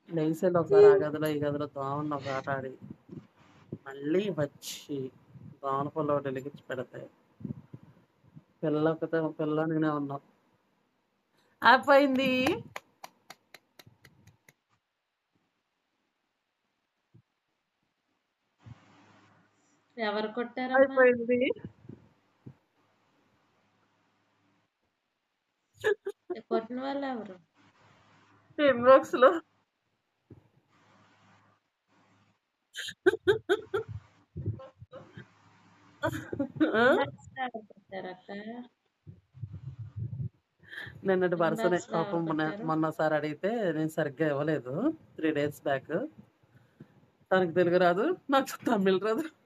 లేసేది ఒకసారి ఆ గదిలో ఈ గదిలో దోమన్న ఒక ఆట ఆడి మళ్ళీ వచ్చి దోమల పుల్ల ఒకటి వెలిగించి పెడతాయి పిల్ల ఒకతే పిల్ల నేనే ఉన్నాం అయిపోయింది ఎవరు కొట్టారమ్మా అయిపోయింది కొట్టిన వాళ్ళు ఎవరు ఇన్బాక్స్ లో ఆ? ఎవరు కొట్టారక్క నిన్నటి పర్సనే Inbox లో పాపం ఎవరు మొన్న పెట్టారు? మొన్నసారి అడిగితే నేను సరిగ్గా ఇవ్వలేదు త్రీ డేస్ బ్యాక్ తనకు తెలుగు రాదు నాకు తమిళ్ రాదు